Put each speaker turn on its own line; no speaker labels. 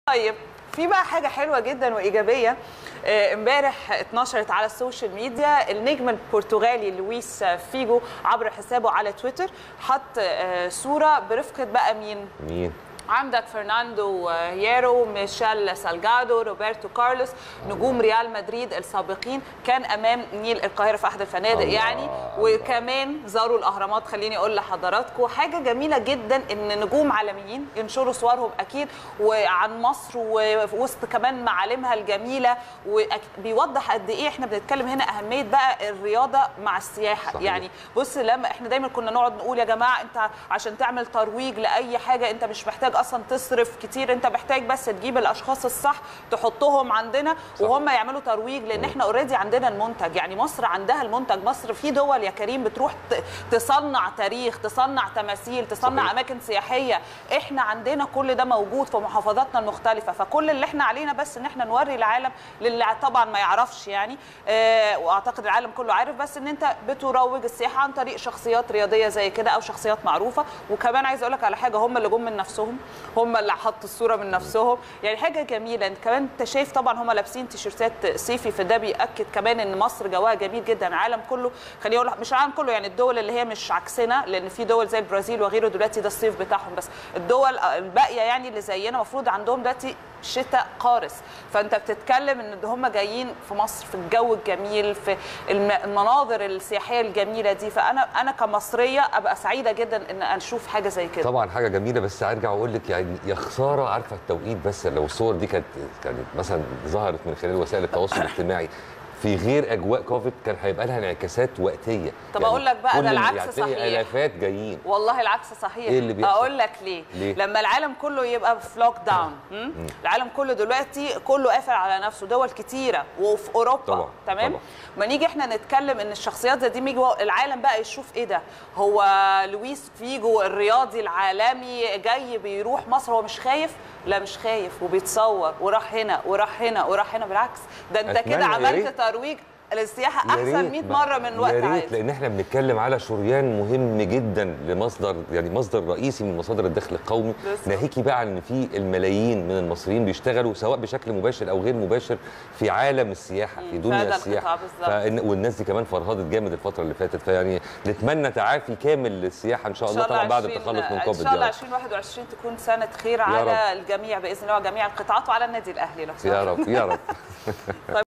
طيب في بقى حاجه حلوه جدا وايجابيه آه، امبارح اتنشرت على السوشيال ميديا النجم البرتغالي لويس فيجو عبر حسابه على تويتر حط آه، صوره برفقه بقى مين
مين
عندك فرناندو هيرو ميشيل سالجادو روبرتو كارلوس نجوم ريال مدريد السابقين كان امام نيل القاهره في احد الفنادق
الله،
يعني
الله.
وكمان زاروا الاهرامات خليني اقول لحضراتكم حاجه جميله جدا ان نجوم عالميين ينشروا صورهم اكيد وعن مصر ووسط كمان معالمها الجميله وبيوضح قد ايه احنا بنتكلم هنا اهميه بقى الرياضه مع السياحه
صحيح.
يعني بص لما احنا دايما كنا نقعد نقول يا جماعه انت عشان تعمل ترويج لاي حاجه انت مش محتاج اصلا تصرف كتير انت محتاج بس تجيب الاشخاص الصح تحطهم عندنا
صح.
وهم يعملوا ترويج لان احنا اوريدي عندنا المنتج يعني مصر عندها المنتج مصر في دول يا كريم بتروح ت- تصنع تاريخ تصنع تماثيل تصنع
صحيح.
اماكن سياحيه احنا عندنا كل ده موجود في محافظاتنا المختلفه فكل اللي احنا علينا بس ان احنا نوري العالم للي طبعا ما يعرفش يعني آه واعتقد العالم كله عارف بس ان انت بتروج السياحه عن طريق شخصيات رياضيه زي كده او شخصيات معروفه وكمان عايز اقول لك على حاجه هم اللي جم من نفسهم هم اللي حطوا الصوره من نفسهم يعني حاجه جميله انت كمان انت شايف طبعا هم لابسين تيشيرتات صيفي فده بياكد كمان ان مصر جواها جميل جدا العالم كله خليني اقول مش العالم كله يعني الدول اللي هي مش عكسنا لان في دول زي البرازيل وغيره دلوقتي ده الصيف بتاعهم بس الدول الباقيه يعني اللي زينا المفروض عندهم دلوقتي شتاء قارس فانت بتتكلم ان هم جايين في مصر في الجو الجميل في الم- المناظر السياحيه الجميله دي فانا انا كمصريه ابقى سعيده جدا ان اشوف حاجه زي كده
طبعا حاجه جميله بس ارجع واقول لك يعني يا خساره عارفه التوقيت بس لو الصور دي كانت كانت مثلا ظهرت من خلال وسائل التواصل الاجتماعي في غير اجواء كوفيد كان هيبقى لها انعكاسات وقتيه
طب أقول لك بقى
كل
ده
اللي
العكس
هتلاقي
صحيح.
الافات جايين
والله العكس صحيح
إيه اللي بيحصل؟
اقول لك ليه.
ليه؟
لما العالم كله يبقى في لوك داون م? العالم كله دلوقتي كله قافل على نفسه دول كتيره وفي اوروبا
طبعاً،
تمام
طبعاً.
ما نيجي احنا نتكلم ان الشخصيات زي دي بيجي العالم بقى يشوف ايه ده هو لويس فيجو الرياضي العالمي جاي بيروح مصر هو مش خايف لا مش خايف وبيتصور وراح هنا وراح هنا وراح هنا بالعكس ده انت
أتمنى
كده
يا
عملت
ريت.
ترويج للسياحه
يا
احسن
ريت
100
بقى.
مره من وقت
يا ريت
عادي
لان احنا بنتكلم على شريان مهم جدا لمصدر يعني مصدر رئيسي من مصادر الدخل القومي
بالظبط.
ناهيكي بقى عن ان في الملايين من المصريين بيشتغلوا سواء بشكل مباشر او غير مباشر في عالم السياحه في
مم،
دنيا
هذا
السياحه
القطاع بالظبط.
فإن- والناس دي كمان فرهدت جامد الفتره اللي فاتت فيعني نتمنى تعافي كامل للسياحه ان شاء الله طبعا بعد
20
التخلص من
ان
كوفيد
شاء الله
يا رب
2021 تكون سنه خير
يا
على
رب.
الجميع باذن الله وجميع القطاعات وعلى النادي الاهلي لو
يا رب يا رب